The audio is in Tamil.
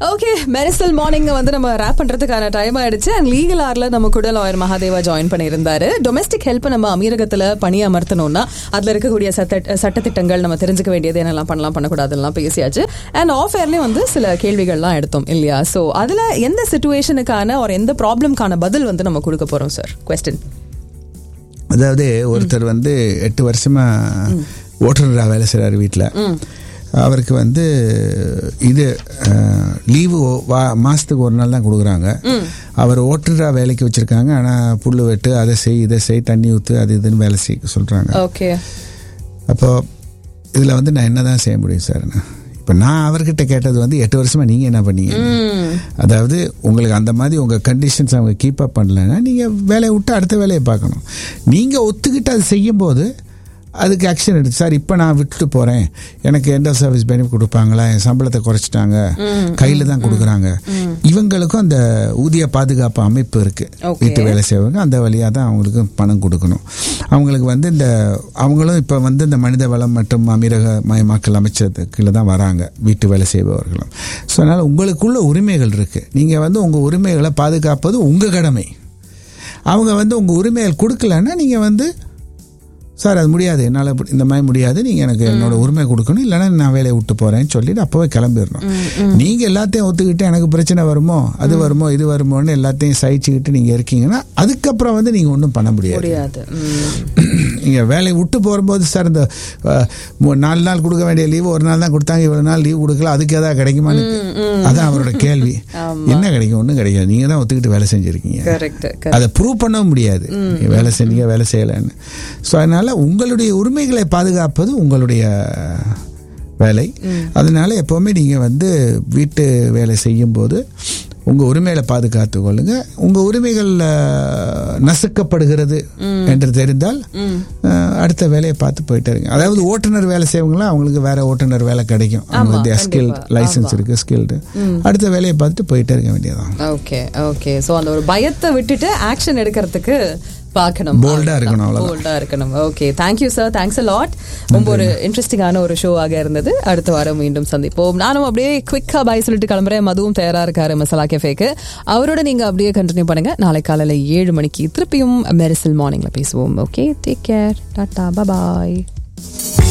ஓகே மெரிசல் மார்னிங் வந்து நம்ம ரேப் பண்றதுக்கான டைம் ஆயிடுச்சு அண்ட் லீகல் ஆர்ல நம்ம கூட லாயர் மகாதேவா ஜாயின் பண்ணியிருந்தாரு டொமஸ்டிக் ஹெல்ப் நம்ம அமீரகத்துல பணி அமர்த்தணும்னா அதுல இருக்கக்கூடிய சட்ட சட்டத்திட்டங்கள் நம்ம தெரிஞ்சுக்க வேண்டியது என்னெல்லாம் பண்ணலாம் பண்ணக்கூடாதுலாம் பேசியாச்சு அண்ட் ஆஃப் ஏர்லயும் வந்து சில கேள்விகள்லாம் எடுத்தோம் இல்லையா சோ அதுல எந்த சுச்சுவேஷனுக்கான ஒரு எந்த ப்ராப்ளம்கான பதில் வந்து நம்ம கொடுக்க போறோம் சார் கொஸ்டின் அதாவது ஒருத்தர் வந்து எட்டு வருஷமா ஓட்டுநராக வேலை செய்கிறார் வீட்டில் அவருக்கு வந்து இது லீவு வா மாதத்துக்கு ஒரு நாள் தான் கொடுக்குறாங்க அவர் ஓட்டுநராக வேலைக்கு வச்சுருக்காங்க ஆனால் புல் வெட்டு அதை செய் இதை செய் தண்ணி ஊற்று அது இதுன்னு வேலை செய்ய சொல்கிறாங்க ஓகே அப்போ இதில் வந்து நான் என்ன தான் செய்ய முடியும் சார் இப்போ நான் அவர்கிட்ட கேட்டது வந்து எட்டு வருஷமா நீங்கள் என்ன பண்ணீங்க அதாவது உங்களுக்கு அந்த மாதிரி உங்கள் கண்டிஷன்ஸ் அவங்க கீப் அப் பண்ணலைன்னா நீங்கள் வேலையை விட்டு அடுத்த வேலையை பார்க்கணும் நீங்கள் ஒத்துக்கிட்டு அது செய்யும்போது அதுக்கு ஆக்ஷன் எடுத்து சார் இப்போ நான் விட்டுட்டு போகிறேன் எனக்கு எண்ட் ஆஃப் சர்வீஸ் பெனிஃபிட் கொடுப்பாங்களா என் சம்பளத்தை குறைச்சிட்டாங்க கையில் தான் கொடுக்குறாங்க இவங்களுக்கும் அந்த ஊதிய பாதுகாப்பு அமைப்பு இருக்குது Okay. வீட்டு வேலை செய்வாங்க அந்த வழியாக தான் அவங்களுக்கு பணம் கொடுக்கணும் அவங்களுக்கு வந்து இந்த அவங்களும் இப்போ வந்து இந்த மனித வளம் மற்றும் அமீரக மயமாக்கல் அமைச்சதுக்குள்ள தான் வராங்க வீட்டு வேலை செய்பவர்களும் ஸோ அதனால் உங்களுக்குள்ள உரிமைகள் இருக்குது நீங்கள் வந்து உங்கள் உரிமைகளை பாதுகாப்பது உங்கள் கடமை அவங்க வந்து உங்கள் உரிமைகள் கொடுக்கலன்னா நீங்கள் வந்து சார் அது முடியாது என்னால் இப்படி- இந்த மாதிரி முடியாது நீங்கள் எனக்கு என்னோட உரிமை கொடுக்கணும் இல்லைன்னா நான் வேலையை விட்டு போகிறேன்னு சொல்லிட்டு அப்போவே கிளம்பிடணும் நீங்கள் எல்லாத்தையும் ஒத்துக்கிட்டு எனக்கு பிரச்சனை வருமோ அது வருமோ இது வருமோன்னு எல்லாத்தையும் சகிச்சுக்கிட்டு நீங்கள் இருக்கீங்கன்னா அதுக்கப்புறம் வந்து நீங்கள் ஒன்றும் பண்ண முடியாது முடியாது ம். நீங்கள் வேலையை விட்டு போகும்போது சார் இந்த அஹ், மூ- நாலு நாள் கொடுக்க வேண்டிய லீவு ஒரு நாள் தான் கொடுத்தாங்க இவ்வளோ நாள் லீவ் கொடுக்கல அதுக்கு ஏதாவது கிடைக்குமான்னு அதான் அவரோட கேள்வி என்ன கிடைக்கும் ஒன்றும் கிடைக்காது நீங்கள் தான் ஒத்துக்கிட்டு வேலை செஞ்சுருக்கீங்க கரெக்ட் அதை ப்ரூவ் பண்ணவும் முடியாது நீங்க வேலை செஞ்சீங்க வேலை செய்யலைன்னு ஸோ அதனால உங்களுடைய உரிமைகளை பாதுகாப்பது உங்களுடைய வேலை அதனால எப்போவுமே நீங்கள் வந்து வீட்டு வேலை செய்யும்போது உங்கள் உரிமைகளை பாதுகாத்து கொள்ளுங்க உங்கள் உரிமைகள் அஹ், நசுக்கப்படுகிறது என்று தெரிந்தால் அஹ், அடுத்த வேலையை பார்த்து போயிட்டே இருங்க அதாவது ஓட்டுநர் வேலை செய்வங்களா அவங்களுக்கு வேற ஓட்டுநர் வேலை கிடைக்கும் அவங்க வந்து ஸ்கில் லைசன்ஸ் இருக்கு ஸ்கில்டு அடுத்த வேலையை பார்த்துட்டு போயிட்டே இருக்க வேண்டியதான் ஓகே ஓகே சோ அந்த ஒரு பயத்தை விட்டுட்டு ஆக்ஷன் எடுக்கிறதுக்கு பார்க்கணும் Bold ஆ இருக்கணும், அவ்வளவுதான். போல்டா இருக்கணும் okay thank you sir thanks a lot ரொம்ப ஒரு இன்ட்ரெஸ்டிங்கான ஒரு ஷோ ஆக இருந்தது அடுத்த வாரம் மீண்டும் சந்திப்போம் நானும் அப்படியே குவிக்கா பாய் சொல்லிட்டு கிளம்புறேன் மதுவும் தயாரா இருக்காரு மசாலா கேஃபேக்கு அவரோட நீங்க அப்படியே கண்டினியூ பண்ணுங்க நாளை காலையில ஏழு மணிக்கு திருப்பியும் மெரிசல் மார்னிங்ல பேசுவோம் ஓகே டேக் கேர் டாடா பாய்